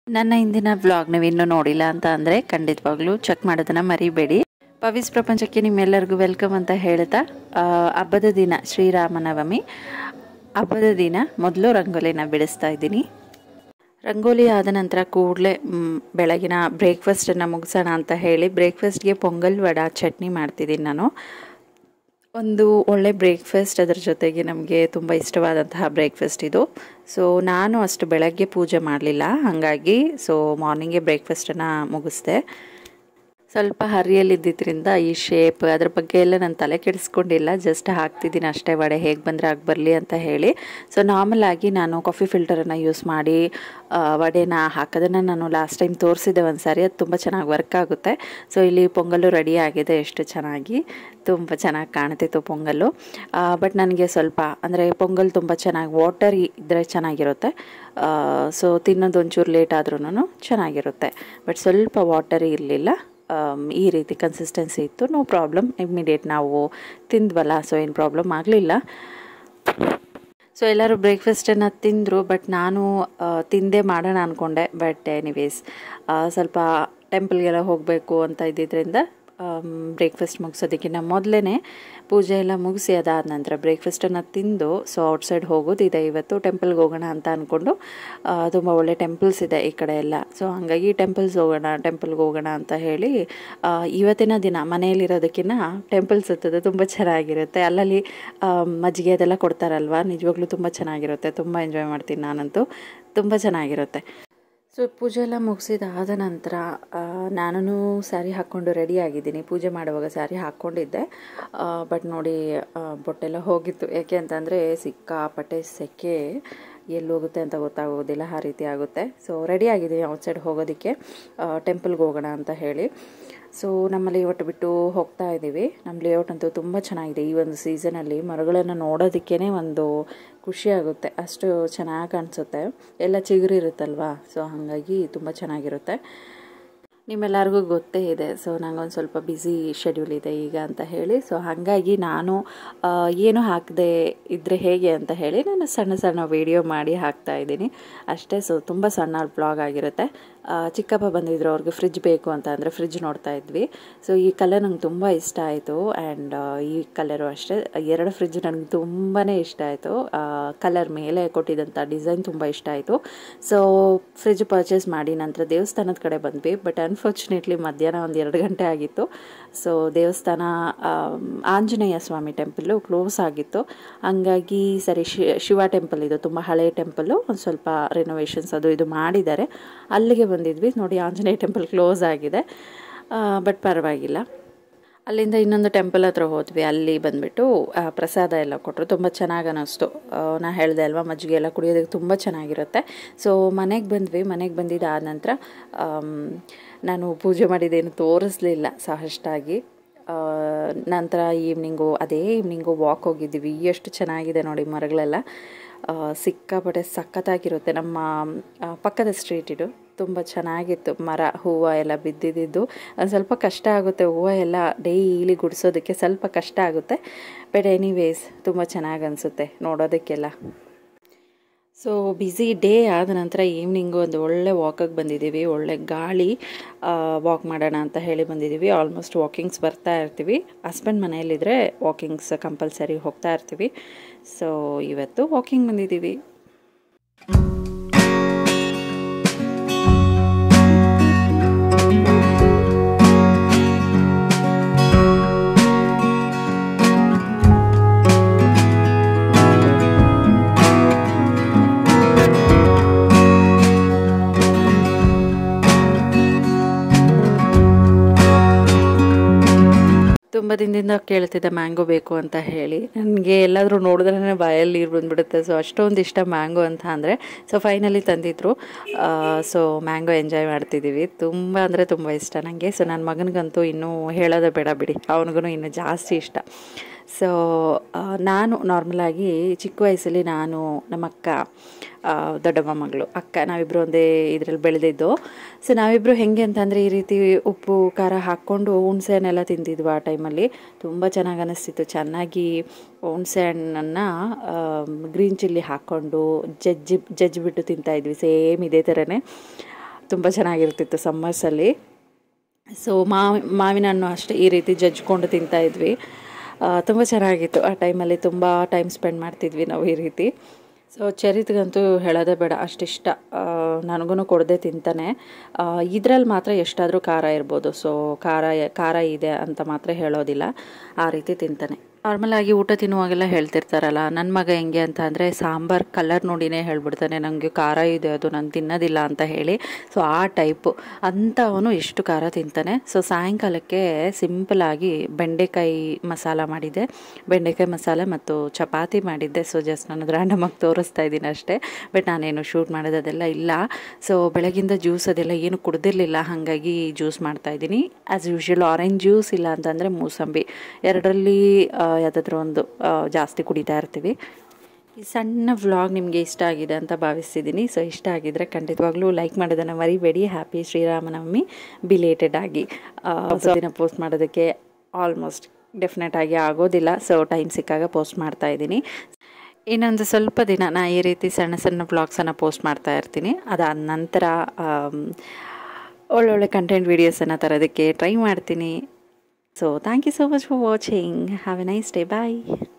ನನ್ನ ಇಂದಿನ ವ್ಲಾಗ್ ನೀವು ಇನ್ನೂ ನೋಡಿಲ್ಲ ಅಂತ ಅಂದರೆ ಖಂಡಿತವಾಗ್ಲೂ ಚೆಕ್ ಮಾಡೋದನ್ನು ಮರಿಬೇಡಿ ಪವಿಸ್ ಪ್ರಪಂಚಕ್ಕೆ ನಿಮ್ಮೆಲ್ಲರಿಗೂ ವೆಲ್ಕಮ್ ಅಂತ ಹೇಳ್ತಾ ಆ, ಹಬ್ಬದ ದಿನ ಶ್ರೀರಾಮನವಮಿ ಹಬ್ಬದ ದಿನ ಮೊದಲು ರಂಗೋಲಿನ ಬಿಡಿಸ್ತಾ ಇದ್ದೀನಿ ರಂಗೋಲಿ ಆದ ನಂತರ ಕೂಡಲೇ ಬೆಳಗಿನ ಬ್ರೇಕ್ಫಾಸ್ಟನ್ನು ಮುಗಿಸೋಣ ಅಂತ ಹೇಳಿ ಬ್ರೇಕ್ಫಾಸ್ಟ್ಗೆ ಪೊಂಗಲ್ ವಡ ಚಟ್ನಿ ಮಾಡ್ತಿದ್ದೀನಿ ನಾನು ಒಂದು ಒಳ್ಳೆ ಬ್ರೇಕ್ಫಾಸ್ಟ್ ಅದರ ಜೊತೆಗೆ ನಮಗೆ ತುಂಬ ಇಷ್ಟವಾದಂತಹ ಬ್ರೇಕ್ಫಾಸ್ಟ್ ಇದು ಸೊ ನಾನು ಅಷ್ಟು ಬೆಳಗ್ಗೆ ಪೂಜೆ ಮಾಡಲಿಲ್ಲ ಹಾಗಾಗಿ ಸೊ ಮಾರ್ನಿಂಗೇ ಬ್ರೇಕ್ಫಾಸ್ಟನ್ನು ಮುಗಿಸ್ದೆ ಸ್ವಲ್ಪ ಹರಿಯಲ್ಲಿದ್ದಿದ್ದರಿಂದ ಈ ಶೇಪ್ ಅದ್ರ ಬಗ್ಗೆ ಎಲ್ಲ ನಾನು ತಲೆ ಕೆಡಿಸ್ಕೊಂಡಿಲ್ಲ ಜಸ್ಟ್ ಹಾಕ್ತಿದ್ದೀನಿ ಅಷ್ಟೇ ವಡೆ ಹೇಗೆ ಬಂದರೆ ಆಗಿ ಬರಲಿ ಅಂತ ಹೇಳಿ ಸೊ ನಾರ್ಮಲ್ ಆಗಿ ನಾನು ಕಾಫಿ ಫಿಲ್ಟರನ್ನು ಯೂಸ್ ಮಾಡಿ ಆ, ವಡೆನ ಹಾಕೋದನ್ನು ನಾನು ಲಾಸ್ಟ್ ಟೈಮ್ ತೋರಿಸಿದ್ದೆ ಒಂದು ಸಾರಿ ಅದು ತುಂಬ ಚೆನ್ನಾಗಿ ವರ್ಕ್ ಆಗುತ್ತೆ ಸೊ ಇಲ್ಲಿ ಪೊಂಗಲ್ಲು ರೆಡಿ ಆಗಿದೆ ಎಷ್ಟು ಚೆನ್ನಾಗಿ ತುಂಬ ಚೆನ್ನಾಗಿ ಕಾಣ್ತಿತ್ತು ಪೊಂಗಲ್ಲು ಬಟ್ ನನಗೆ ಸ್ವಲ್ಪ ಅಂದರೆ ಪೊಂಗಲ್ ತುಂಬ ಚೆನ್ನಾಗಿ ವಾಟರ್ ಇದ್ದರೆ ಚೆನ್ನಾಗಿರುತ್ತೆ ಸೊ ತಿನ್ನೋದು ಒಂಚೂರು ಲೇಟ್ ಆದ್ರೂ ಚೆನ್ನಾಗಿರುತ್ತೆ ಬಟ್ ಸ್ವಲ್ಪ ವಾಟರ್ ಇರಲಿಲ್ಲ ಈ ರೀತಿ ಕನ್ಸಿಸ್ಟೆನ್ಸಿ ಇತ್ತು ನೋ ಪ್ರಾಬ್ಲಮ್ ಇಮ್ಮಿಡಿಯೇಟ್ ನಾವು ತಿಂದ್ವಲ್ಲ ಸೊ ಏನು ಪ್ರಾಬ್ಲಮ್ ಆಗಲಿಲ್ಲ ಸೊ ಎಲ್ಲರೂ ಬ್ರೇಕ್ಫಾಸ್ಟನ್ನು ತಿಂದರು ಬಟ್ ನಾನು ಆ, ತಿಂದೇ ಮಾಡೋಣ ಅಂದ್ಕೊಂಡೆ ಬಟ್ ಎನಿವೇಸ್ ಸ್ವಲ್ಪ ಟೆಂಪಲ್ಗೆಲ್ಲ ಹೋಗಬೇಕು ಅಂತ ಇದ್ದಿದ್ದರಿಂದ ಬ್ರೇಕ್ಫಾಸ್ಟ್ ಮುಗಿಸೋದಕ್ಕಿಂತ ಮೊದಲೇ ಪೂಜೆ ಎಲ್ಲ ಮುಗಿಸಿ ಅದಾದ ನಂತರ ಬ್ರೇಕ್ಫಾಸ್ಟನ್ನು ತಿಂದು ಸೊ ಔಟ್ಸೈಡ್ ಹೋಗೋದಿದೆ ಇವತ್ತು ಟೆಂಪಲ್ಗೆ ಹೋಗೋಣ ಅಂತ ಅಂದ್ಕೊಂಡು ತುಂಬ ಒಳ್ಳೆ ಟೆಂಪಲ್ಸ್ ಇದೆ ಈ ಕಡೆ ಎಲ್ಲ ಸೊ ಹಾಗಾಗಿ ಟೆಂಪಲ್ಸ್ ಹೋಗೋಣ ಟೆಂಪಲ್ಗೆ ಹೋಗೋಣ ಅಂತ ಹೇಳಿ ಆ, ಇವತ್ತಿನ ದಿನ ಮನೆಯಲ್ಲಿರೋದಕ್ಕಿಂತ ಟೆಂಪಲ್ಸ್ ಹತ್ತದು ತುಂಬ ಚೆನ್ನಾಗಿರುತ್ತೆ ಅಲ್ಲಲ್ಲಿ ಆ, ಮಜ್ಜಿಗೆ ಅದೆಲ್ಲ ಕೊಡ್ತಾರಲ್ವ ನಿಜವಾಗ್ಲೂ ತುಂಬ ಚೆನ್ನಾಗಿರುತ್ತೆ ತುಂಬ ಎಂಜಾಯ್ ಮಾಡ್ತೀನಿ ನಾನಂತೂ ತುಂಬ ಚೆನ್ನಾಗಿರುತ್ತೆ ಸೊ ಪೂಜೆ ಎಲ್ಲ ಮುಗಿಸಿದಾದ ನಂತರ ನಾನು ಸ್ಯಾರಿ ಹಾಕ್ಕೊಂಡು ರೆಡಿ ಆಗಿದ್ದೀನಿ ಪೂಜೆ ಮಾಡುವಾಗ ಸ್ಯಾರಿ ಹಾಕ್ಕೊಂಡಿದ್ದೆ ಬಟ್ ನೋಡಿ ಆ, ಬೊಟ್ಟೆಲ್ಲ ಹೋಗಿತ್ತು ಯಾಕೆ ಅಂತಂದರೆ ಸಿಕ್ಕಾಪಟ್ಟೆ ಸೆಕೆ ಎಲ್ಲಿ ಹೋಗುತ್ತೆ ಅಂತ ಗೊತ್ತಾಗೋದಿಲ್ಲ ಆ ರೀತಿ ಆಗುತ್ತೆ ಸೊ ರೆಡಿ ಆಗಿದ್ದೀನಿ ಔಟ್ಸೈಡ್ ಹೋಗೋದಕ್ಕೆ ಟೆಂಪಲ್ಗೆ ಹೋಗೋಣ ಅಂತ ಹೇಳಿ ಸೊ ನಮ್ಮ ಲೇಔಟ್ ಬಿಟ್ಟು ಹೋಗ್ತಾ ಇದ್ದೀವಿ ನಮ್ಮ ಲೇಔಟ್ ಅಂತೂ ತುಂಬ ಚೆನ್ನಾಗಿದೆ ಈ ಒಂದು ಸೀಸನಲ್ಲಿ ಮರಗಳನ್ನು ನೋಡೋದಕ್ಕೇ ಒಂದು ಖುಷಿ ಆಗುತ್ತೆ ಅಷ್ಟು ಚೆನ್ನಾಗಿ ಕಾಣಿಸುತ್ತೆ ಎಲ್ಲ ಚಿಗುರಿರುತ್ತಲ್ವಾ ಸೊ ಹಾಗಾಗಿ ತುಂಬ ಚೆನ್ನಾಗಿರುತ್ತೆ ನಿಮ್ಮೆಲ್ಲರಿಗೂ ಗೊತ್ತೇ ಇದೆ ಸೊ ನಂಗೊಂದು ಸ್ವಲ್ಪ ಬ್ಯುಸಿ ಶೆಡ್ಯೂಲ್ ಇದೆ ಈಗ ಅಂತ ಹೇಳಿ ಸೊ ಹಾಗಾಗಿ ನಾನು ಆ, ಏನು ಹಾಕದೆ ಇದ್ದರೆ ಹೇಗೆ ಅಂತ ಹೇಳಿ ನಾನು ಸಣ್ಣ ಸಣ್ಣ ವಿಡಿಯೋ ಮಾಡಿ ಹಾಕ್ತಾ ಇದ್ದೀನಿ ಅಷ್ಟೇ ಸೊ ತುಂಬ ಸಣ್ಣ ಬ್ಲಾಗ್ ಆಗಿರುತ್ತೆ ಆ, ಚಿಕ್ಕಪ್ಪ ಬಂದಿದ್ರು ಅವ್ರಿಗೆ ಫ್ರಿಜ್ ಬೇಕು ಅಂತ ಅಂದರೆ ಫ್ರಿಜ್ ನೋಡ್ತಾ ಇದ್ವಿ ಸೊ ಈ ಕಲರ್ ನಂಗೆ ತುಂಬ ಇಷ್ಟ ಆಯಿತು ಆ್ಯಂಡ್ ಈ ಕಲರು ಅಷ್ಟೇ ಎರಡು ಫ್ರಿಜ್ ನನಗೆ ತುಂಬಾ ಇಷ್ಟ ಆಯಿತು ಕಲರ್ ಮೇಲೆ ಕೊಟ್ಟಿದ್ದಂಥ ಡಿಸೈನ್ ತುಂಬ ಇಷ್ಟ ಆಯಿತು ಸೊ ಫ್ರಿಜ್ ಪರ್ಚೇಸ್ ಮಾಡಿ ನಂತರ ದೇವಸ್ಥಾನದ ಕಡೆ ಬಂದ್ವಿ ಬಟ್ ಅನ್ಫಾರ್ಚುನೇಟ್ಲಿ ಮಧ್ಯಾಹ್ನ ಒಂದು ಎರಡು ಗಂಟೆ ಆಗಿತ್ತು ಸೊ ದೇವಸ್ಥಾನ ಆಮ್, ಆಂಜನೇಯ ಸ್ವಾಮಿ ಟೆಂಪಲ್ಲು ಕ್ಲೋಸ್ ಆಗಿತ್ತು ಹಂಗಾಗಿ ಸರಿ ಶಿ ಶಿವ ಟೆಂಪಲ್ ಇದು ತುಂಬ ಹಳೆಯ ಟೆಂಪಲ್ಲು ಒಂದು ಸ್ವಲ್ಪ ರಿನೋವೇಷನ್ಸ್ ಅದು ಇದು ಮಾಡಿದ್ದಾರೆ ಅಲ್ಲಿಗೆ ಬಂದಿದ್ವಿ ನೋಡಿ ಆಂಜನೇಯ ಟೆಂಪಲ್ ಕ್ಲೋಸ್ ಆಗಿದೆ ಬಟ್ ಪರವಾಗಿಲ್ಲ ಅಲ್ಲಿಂದ ಇನ್ನೊಂದು ಟೆಂಪಲ್ ಹತ್ರ ಹೋದ್ವಿ ಅಲ್ಲಿ ಬಂದುಬಿಟ್ಟು ಪ್ರಸಾದ ಎಲ್ಲ ಕೊಟ್ಟರು ತುಂಬ ಚೆನ್ನಾಗಿ ಅನ್ನಿಸ್ತು ಆ, ನಾ ಹೇಳಿದೆ ಅಲ್ವಾ ಮಜ್ಜಿಗೆ ಎಲ್ಲ ಕುಡಿಯೋದಕ್ಕೆ ತುಂಬ ಚೆನ್ನಾಗಿರುತ್ತೆ ಸೊ ಮನೆಗೆ ಬಂದ್ವಿ ಮನೆಗೆ ಬಂದಿದ್ದಾದ ನಂತರ ಆಮ್, ನಾನು ಪೂಜೆ ಮಾಡಿದ್ದೇನು ತೋರಿಸ್ಲಿಲ್ಲ ಸಹಷ್ಟಾಗಿ ಆ, ನಂತರ ಈವ್ನಿಂಗು ಅದೇ ಈವ್ನಿಂಗು ವಾಕ್ ಹೋಗಿದ್ದೀವಿ ಎಷ್ಟು ಚೆನ್ನಾಗಿದೆ ನೋಡಿ ಮರಗಳೆಲ್ಲ ಆ, ಸಿಕ್ಕಾಪಟ್ಟೆ ಸಖತ್ತಾಗಿರುತ್ತೆ ನಮ್ಮ ಆ, ಪಕ್ಕದ ಸ್ಟ್ರೀಟ್ ಇದು ತುಂಬ ಚೆನ್ನಾಗಿತ್ತು ಮರ ಹೂವು ಎಲ್ಲ ಬಿದ್ದಿದ್ದು ಒಂದು ಸ್ವಲ್ಪ ಕಷ್ಟ ಆಗುತ್ತೆ ಹೂವು ಎಲ್ಲ ಡೈಲಿ ಗುಡಿಸೋದಕ್ಕೆ ಸ್ವಲ್ಪ ಕಷ್ಟ ಆಗುತ್ತೆ ಬಟ್ ಎನಿವೇಸ್ ತುಂಬ ಚೆನ್ನಾಗಿ ಅನಿಸುತ್ತೆ ನೋಡೋದಕ್ಕೆಲ್ಲ ಸೊ ಬ್ಯುಸಿ ಡೇ ಆದ ನಂತರ ಈವ್ನಿಂಗು ಒಂದು ಒಳ್ಳೆ ವಾಕಿಗೆ ಬಂದಿದ್ದೀವಿ ಒಳ್ಳೆ ಗಾಳಿ ವಾಕ್ ಮಾಡೋಣ ಅಂತ ಹೇಳಿ ಬಂದಿದ್ದೀವಿ ಆಲ್ಮೋಸ್ಟ್ ವಾಕಿಂಗ್ಸ್ ಬರ್ತಾ ಇರ್ತೀವಿ ಹಸ್ಬೆಂಡ್ ಮನೆಯಲ್ಲಿದ್ದರೆ ವಾಕಿಂಗ್ಸ್ ಕಂಪಲ್ಸರಿ ಹೋಗ್ತಾ ಇರ್ತೀವಿ ಸೊ ಇವತ್ತು ವಾಕಿಂಗ್ ಬಂದಿದ್ದೀವಿ ತುಂಬ ದಿನದಿಂದ ಕೇಳ್ತಿದ್ದೆ ಮ್ಯಾಂಗೋ ಬೇಕು ಅಂತ ಹೇಳಿ ನನಗೆ ಎಲ್ಲಾದರೂ ನೋಡಿದ್ರೆ ಬಾಯಲ್ಲಿ ನೀರು ಬಂದ್ಬಿಡುತ್ತೆ ಸೊ ಅಷ್ಟೊಂದು ಇಷ್ಟ ಮ್ಯಾಂಗೋ ಅಂತ ಅಂದರೆ ಸೊ ಫೈನಲಿ ತಂದಿದ್ರು ಸೊ ಮ್ಯಾಂಗೋ ಎಂಜಾಯ್ ಮಾಡ್ತಿದ್ದೀವಿ ತುಂಬ ಅಂದರೆ ತುಂಬ ಇಷ್ಟ ನನಗೆ ಸೊ ನನ್ನ ಮಗನಿಗಂತೂ ಇನ್ನೂ ಹೇಳೋದೇ ಬೇಡ ಬಿಡಿ ಅವನಿಗೂ ಇನ್ನೂ ಜಾಸ್ತಿ ಇಷ್ಟ ಸೊ ನಾನು ನಾರ್ಮಲಾಗಿ ಚಿಕ್ಕ ವಯಸ್ಸಲ್ಲಿ ನಾನು ನಮ್ಮ ಅಕ್ಕ ಆ, ದೊಡ್ಡಮ್ಮ ಮಗಳು ಅಕ್ಕ ನಾವಿಬ್ಬರು ಒಂದೇ ಇದರಲ್ಲಿ ಬೆಳೆದಿದ್ದು ಸೊ ನಾವಿಬ್ಬರು ಹೆಂಗೆ ಅಂತಂದರೆ ಈ ರೀತಿ ಉಪ್ಪು ಖಾರ ಹಾಕ್ಕೊಂಡು ಹುಣಸೆ ಹಣ್ಣೆಲ್ಲ ತಿಂತಿದ್ವು ಆ ಟೈಮಲ್ಲಿ ತುಂಬ ಚೆನ್ನಾಗಿ ಅನ್ನಿಸ್ತಿತ್ತು ಚೆನ್ನಾಗಿ ಹುಣಸೆ ಹಣ್ಣನ್ನು ಗ್ರೀನ್ ಚಿಲ್ಲಿ ಹಾಕ್ಕೊಂಡು ಜಜ್ಜಿ ಜಜ್ಜಿಬಿಟ್ಟು ತಿಂತಾಯಿದ್ವಿ ಸೇಮ್ ಇದೇ ಥರನೇ ತುಂಬ ಚೆನ್ನಾಗಿರ್ತಿತ್ತು ಸಮ್ಮರ್ಸಲ್ಲಿ ಸೊ ಮಾವಿ ಮಾವಿನ ಹಣ್ಣು ಅಷ್ಟೇ ಈ ರೀತಿ ಜಜ್ಕೊಂಡು ತಿಂತಾ ಇದ್ವಿ ತುಂಬ ಚೆನ್ನಾಗಿತ್ತು ಆ ಟೈಮಲ್ಲಿ ತುಂಬ ಟೈಮ್ ಸ್ಪೆಂಡ್ ಮಾಡ್ತಿದ್ವಿ ನಾವು ಈ ರೀತಿ ಸೊ ಚರಿತ್ಗಂತೂ ಹೇಳೋದೇ ಬೇಡ ಅಷ್ಟಿಷ್ಟ ನನಗೂ ಕೊಡದೆ ತಿಂತಾನೆ ಇದರಲ್ಲಿ ಮಾತ್ರ ಎಷ್ಟಾದರೂ ಖಾರ ಇರ್ಬೋದು ಸೊ ಖಾರ ಖಾರ ಇದೆ ಅಂತ ಮಾತ್ರ ಹೇಳೋದಿಲ್ಲ ಆ ರೀತಿ ತಿಂತಾನೆ ನಾರ್ಮಲಾಗಿ ಊಟ ತಿನ್ನುವಾಗೆಲ್ಲ ಹೇಳ್ತಿರ್ತಾರಲ್ಲ ನನ್ನ ಮಗ ಹೆಂಗೆ ಅಂತ ಅಂದರೆ ಸಾಂಬಾರು ಕಲರ್ ನೋಡಿನೇ ಹೇಳ್ಬಿಡ್ತಾನೆ ನನಗೆ ಖಾರ ಇದೆ ಅದು ನಾನು ತಿನ್ನೋದಿಲ್ಲ ಅಂತ ಹೇಳಿ ಸೊ ಆ ಟೈಪು ಅಂತ ಅವನು ಎಷ್ಟು ಖಾರ ತಿಂತಾನೆ ಸೊ ಸಾಯಂಕಾಲಕ್ಕೆ ಸಿಂಪಲಾಗಿ ಬೆಂಡೆಕಾಯಿ ಮಸಾಲ ಮಾಡಿದ್ದೆ ಬೆಂಡೆಕಾಯಿ ಮಸಾಲೆ ಮತ್ತು ಚಪಾತಿ ಮಾಡಿದ್ದೆ ಸೊ ಜಸ್ಟ್ ನಾನು ರ್ಯಾಂಡಮಾಗಿ ತೋರಿಸ್ತಾ ಇದ್ದೀನಿ ಅಷ್ಟೇ ಬಟ್ ನಾನೇನು ಶೂಟ್ ಮಾಡೋದೆಲ್ಲ ಇಲ್ಲ ಸೊ ಬೆಳಗಿಂದ ಜ್ಯೂಸ್ ಅದೆಲ್ಲ ಏನು ಕುಡ್ದಿರಲಿಲ್ಲ ಹಾಗಾಗಿ ಜ್ಯೂಸ್ ಮಾಡ್ತಾಯಿದ್ದೀನಿ ಆ್ಯಸ್ ಯೂಶ್ವಲ್ ಆರೆಂಜ್ ಜ್ಯೂಸ್ ಇಲ್ಲ ಅಂತಂದರೆ ಮೂಸಂಬಿ ಎರಡರಲ್ಲಿ ಯಾವುದಾದ್ರೂ ಒಂದು ಜಾಸ್ತಿ ಕುಡಿತಾ ಇರ್ತೀವಿ ಈ ಸಣ್ಣ ವ್ಲಾಗ್ ನಿಮಗೆ ಇಷ್ಟ ಆಗಿದೆ ಅಂತ ಭಾವಿಸ್ತಿದ್ದೀನಿ ಸೊ ಇಷ್ಟ ಆಗಿದ್ರೆ ಖಂಡಿತವಾಗ್ಲೂ ಲೈಕ್ ಮಾಡೋದನ್ನು ಮರಿಬೇಡಿ ಹ್ಯಾಪಿ ಶ್ರೀರಾಮನವಮಿ ಬಿಲೇಟೆಡ್ ಆಗಿ ಸೊ ದಿನ ಪೋಸ್ಟ್ ಮಾಡೋದಕ್ಕೆ ಆಲ್ಮೋಸ್ಟ್ ಡೆಫಿನೆಟ್ ಆಗಿ ಆಗೋದಿಲ್ಲ ಸೊ ಟೈಮ್ ಸಿಕ್ಕಾಗ ಪೋಸ್ಟ್ ಮಾಡ್ತಾ ಇದ್ದೀನಿ ಇನ್ನೊಂದು ಸ್ವಲ್ಪ ದಿನ ನಾ ಈ ರೀತಿ ಸಣ್ಣ ಸಣ್ಣ ವ್ಲಾಗ್ಸನ್ನು ಪೋಸ್ಟ್ ಮಾಡ್ತಾ ಇರ್ತೀನಿ ಅದಾದ ನಂತರ ಒಳ್ಳೊಳ್ಳೆ ಕಂಟೆಂಟ್ ವೀಡಿಯೋಸನ್ನು ತರೋದಕ್ಕೆ ಟ್ರೈ ಮಾಡ್ತೀನಿ so thank you so much for watching have a nice day bye